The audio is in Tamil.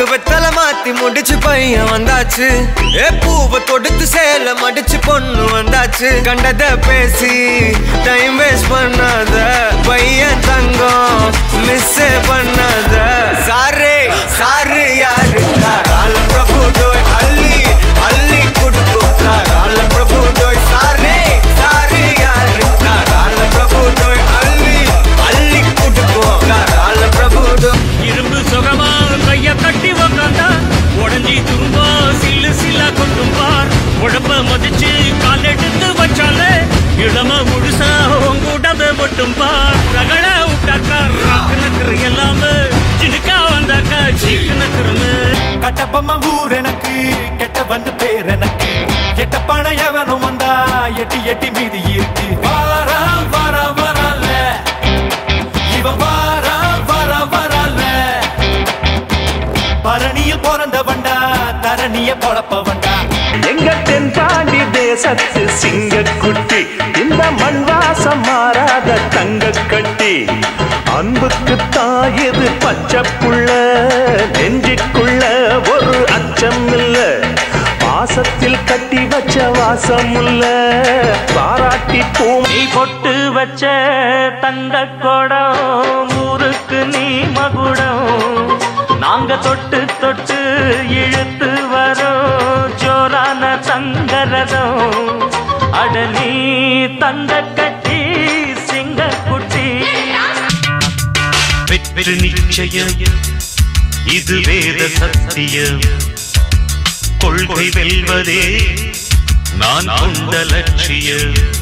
பாக்கு வெத்தல மாத்தி முடிச்சு பையன் வந்தாச்சு ஏ பூவை தொடுத்து சேல மடிச்சு பொண்ணு வந்தாச்சு கண்டத பேசி டைம் வேஸ்ட் பண்ணாத பையன் தங்கம் மிஸ் பண்ணாத சாரே சாரு யாரு கால பிரபு டோய் அள்ளி அள்ளி குடுக்கும் கால பிரபு டோய் சாரே சாரு யாரு கால பிரபு டோய் அள்ளி அள்ளி குடுக்கும் கால பிரபு டோய் இரும்பு சுகமா கைய கட்டி உக்காந்தா உடஞ்சி துரும்பா சில்லு சில்லா கொட்டும் பார் உடம்ப மதிச்சு கால் எடுத்து வச்சாலே இளம முழுசா உங்கூடவே மட்டும் பார் ரகட விட்டாக்கா ராக்கு நக்கரு எல்லாமே சினுக்கா வந்தாக்கா சீக்கு நக்கருமே கட்டப்பம்ம ஊர் எனக்கு கெட்டவன் பேர் எனக்கு கெட்ட பணம் எவனும் வந்தா எட்டி எட்டி மீதி இருக்கு வாரா வாரா வரல இவன் வாரா வாரா வரல பரணியில் பிறந்த வண்டா தரணிய பொழப்ப வண்டா எங்க தென்பாண்டி தேசத்து சிங்கக்குட்டி இந்த மண் வாசம் மாறாத தங்க கட்டி அன்புக்கு தாயது பச்சை புள்ள நெஞ்சுக்குள்ள ஒரு அச்சம் இல்ல பாசத்தில் கட்டி வச்ச வாசம் இல்ல பாராட்டி பூ நீ பொட்டு வச்ச தங்க குடம் ஊருக்கு நீ மகுடம் நாங்க தொட்டு தொட்டு இழுத்து வரோம் ஜோரான தங்கரதம் அட நீ தங்க கட்டி சிங்க குட்டி வெற்றி நிச்சயம் இது வேத சத்தியம் கொள்கை வெல்வதே நான் கொண்ட லட்சியம்